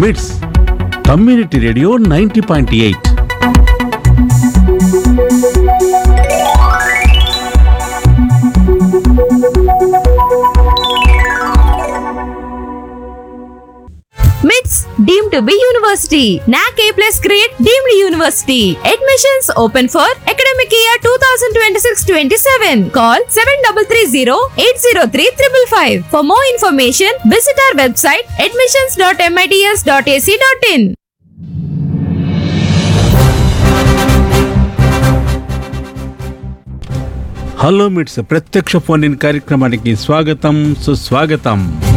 మిట్స్ community radio ninety point eight MITS deemed to be university NAAC A plus grade deemed university admissions open for academic year two thousand twenty six twenty seven call seven double three zero eight zero three triple five for more information visit our website admissions dot MITS dot AC dot in hello MITS ప్రత్యక్ష phone in కార్యక్రమానికి స్వాగతం సుస్వాగతం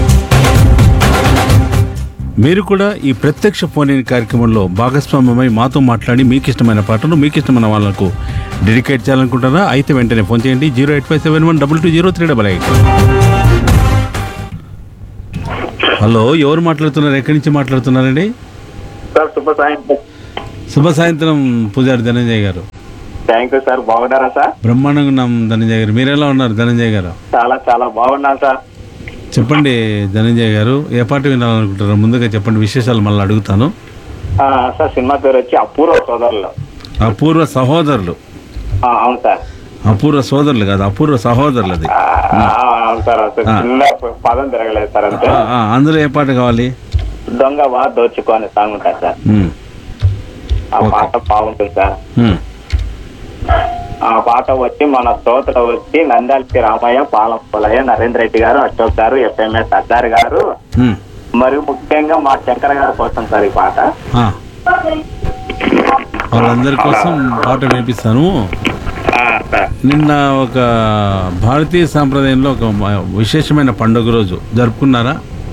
మీరు కూడా ఈ ప్రత్యక్ష phone in కార్యక్రమంలో భాగస్వామ్యమై మాతో మాట్లాడి మీకు ఇష్టమైన పాటను మీకు ఇష్టమైన వాళ్ళకు డెడికేట్ చేయాలనుకుంటారా అయితే వెంటనే ఫోన్ చేయండి zero eight five seven one double two zero three double eight hello ఎవరు మాట్లాడుతున్నారు ఎక్కడి నుంచి మాట్లాడుతున్నారండి సార్ శుభ సాయంత్రం శుభ సాయంత్రం పూజారి ధనంజయ్ గారు థ్యాంక్ యూ సార్ బాగున్నారా సార్ బ్రహ్మాండంగా ఉన్నాం ధనంజయ్ గారు మీరు ఎలా ఉన్నారు ధనంజయ్ గారు చాలా చాలా బాగున్నాను సార్ చెప్పండి ధనంజయ్ గారు ఏ పాట వినాలనుకుంటారో ముందుగా చెప్పండి విశేషాలు మళ్ళీ అడుగుతాను ఆ, సార్ సినిమా పేరు వచ్చి అపూర్వ సోదరులు అపూర్వ సహోదరులు ఆ, అవును సార్ అపూర్వ సోదరులు కాదు అపూర్వ సహోదరులు అది ఆ, ఆ, అవును సార్ అసలు చిన్న పదం తిరగలేదు సార్ అంతే ఆ, ఆ, అందులో ఏ పాట కావాలి దొంగ వా దోచుకో అనే సాంగ్ ఉంటుంది సార్ ఉమ్, ఆ ఓకే. పాట బాగుంటుంది సార్ ఉమ్, ఆ పాట వచ్చి మన శ్రోతలు వచ్చి నందాల్కి రామయ్య పాలం పొలయ్య నరేంద్ర రెడ్డి గారు అశోక్ గారు ఎఫ్ఎంఎస్ సర్దార్ గారు ఉమ్, మరియు ముఖ్యంగా మా శంకర్ గారి కోసం సార్ ఈ పాట ఆ. వాళ్ళందరి కోసం పాట వినిపిస్తాను ఆ, సార్ నిన్న ఒక భారతీయ సాంప్రదాయంలో ఒక మ- విశేషమైన పండుగ రోజు జరుపుకున్నారా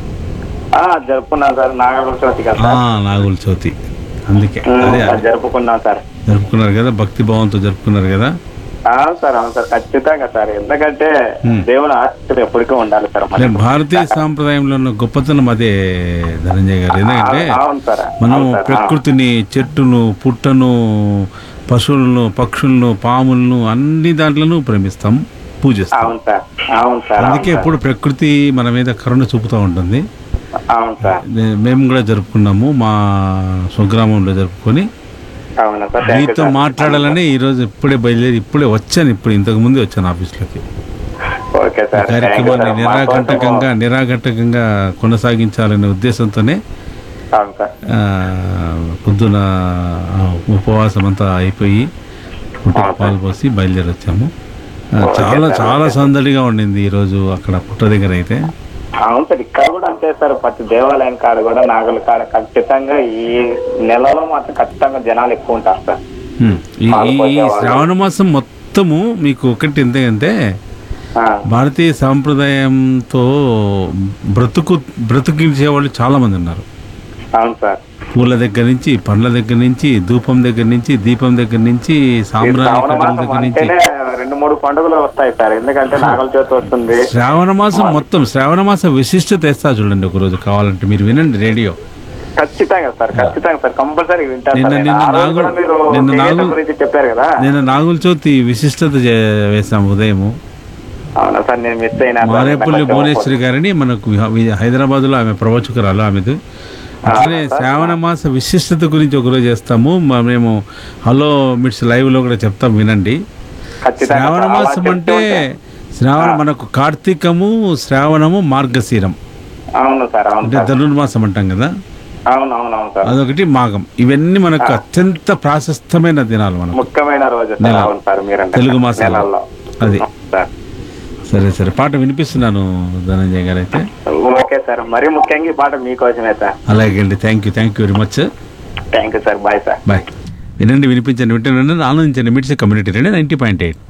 ఆ, జరుపుకున్నాం సార్ నాగర చవితి కదా ఆ, సార్ నాగుల చవితి అందుకే ఉమ్, అదే సార్, జరుపుకున్నాం సార్ జరుపుకున్నారు కదా భక్తి భావంతో జరుపుకున్నారు కదా అవును సార్ అవును సార్ ఖచ్చితంగా సార్ ఎందుకంటే ఉమ్. దేవుని ఆశీస్సులు ఎప్పటికీ ఉండాలి సార్ అంటే మనకు. భారతీయ సాంప్రదాయంలో ఉన్న గొప్పతనం అదే ధనంజయ్ గారు ఎందుకంటే ఆ- అవును సార్ మనం అవును సార్, ప్రకృతిని చెట్టును పుట్టను పశువులను పక్షులను పాములను అన్ని దాంట్లను ప్రేమిస్తాం పూజిస్తాం అవును సార్ అవును సార్ అందుకే అవును ఎప్పుడు ప్రకృతి మన మీద కరుణ చూపుతూ ఉంటుంది సార్. అవును సార్ నే- మేము కూడా జరుపుకున్నాము మా స్వగ్రామంలో జరుపుకొని అవును సార్ థ్యాంక్ యూ మీతో సార్. మాట్లాడాలని ఈరోజు ఇప్పుడే బయలుదేరి ఇప్పుడే వచ్చాను ఇప్పుడు ఇంతకు ముందే వచ్చాను ఆఫీస్లోకి ఓకే ఈ సార్ థ్యాంక్ యూ కార్యక్రమాన్ని సార్. మా నిరాఘంటకంగా కోసం- నిరాఘంటకంగా కొనసాగించాలనే ఉద్దేశంతోనే అవును సార్ ఆ, పొద్దున ఆ, ఉపవాసం అంతా అయిపోయి పుట్టకు పాలు పోసి బయలుదేరి వచ్చాము ఆ, చాలా చాలా సందడిగా ఉండింది ఈరోజు అక్కడ పుట్ట దగ్గర అయితే అవును సార్ ఇక్కడ కూడా అంతే సార్ ప్రతి దేవాలయం కాడ కూడా నాగుల కాడ ఖచ్చితంగా ఈ నెలలో మాత్రం ఖచ్చితంగా జనాలు ఎక్కువ ఉంటారు సార్ ఉమ్, ఈ ఈ- ఈ శ్రావణ మాసం మొత్తము మీకు ఒకటి ఎంతంటే ఆ, భారతీయ సాంప్రదాయంతో బ్రతుకు బ్రతుకించే వాళ్ళు చాలా మంది ఉన్నారు అవును సార్ పూల దగ్గర నుంచి పండ్ల దగ్గర నుంచి ధూపం దగ్గర నుంచి దీపం దగ్గర నుంచి ఈ సాంబ్రాణి శ్రావణ కట్టెల మాసం దగ్గర నుంచి అంటేనే రెండు మూడు పండుగలు వస్తాయి సార్ ఎందుకంటే నాగల చవితి వస్తుంది శ్రావణ మాసం మొత్తం శ్రావణ మాసం విశిష్టత వేస్తా చూడండి ఒకరోజు కావాలంటే మీరు వినండి రేడియో ఖచ్చితంగా సార్ ఖచ్చితంగా సార్ కంపల్సరీ వింటారు నిన్న- సార్. నిన్న ఆ రోజు నాగుల- కూడా మీరు నిన్న క్రియేటర్ నాగుల- గురించి చెప్పారు కదా నేను నాగుల చవితి విశిష్టత చే- వేశాం ఉదయము అవునా సార్ నేను మిస్ అయినా సార్. మారేపల్లి కొంచెం భువనేశ్వరి గారిని మనకు హైదరాబాద్ లో ఆమె ప్రవచకురాలు ఆమెది అట్లనే శ్రావణ మాస విశిష్టత గురించి ఒకరోజు చేస్తాము మ- మేము హలో మిట్స్ లైవ్ లో కూడా చెప్తాం వినండి ఖచ్చితంగా శ్రావణ సార్. అలా మాసం అంటే చెప్తూ శ్రావణ మనకు కార్తీకము శ్రావణము మార్గశీరం ఉంటే- అవును సార్ అవును అంటే సార్ ధనుర్మాసం అంటాం కదా అవును అవును అవును సార్ అదొకటి మాఘం ఇవన్నీ మనకు అత్యంత ప్రాశస్తమైన దినాలు మనకు ముఖ్యమైన రోజు సార్ నెల. అవును సార్ మీరంటే తెలుగు మాసాలు. నెలల్లో అది. అవును సార్ సరే సరే పాట వినిపిస్తున్నాను ధనంజయ్ గారు అయితే ఓకే సార్ మరీ ముఖ్యంగా ఈ పాట మీకోసమే సార్ అలాగే అండి thank you thank you very much thank you sir bye sir bye వినండి వినిపించండి వింటండి ఆనందించండి మిట్స్ కమ్యూనిటీ రండి నైంటీ పాయింట్ ఎయిట్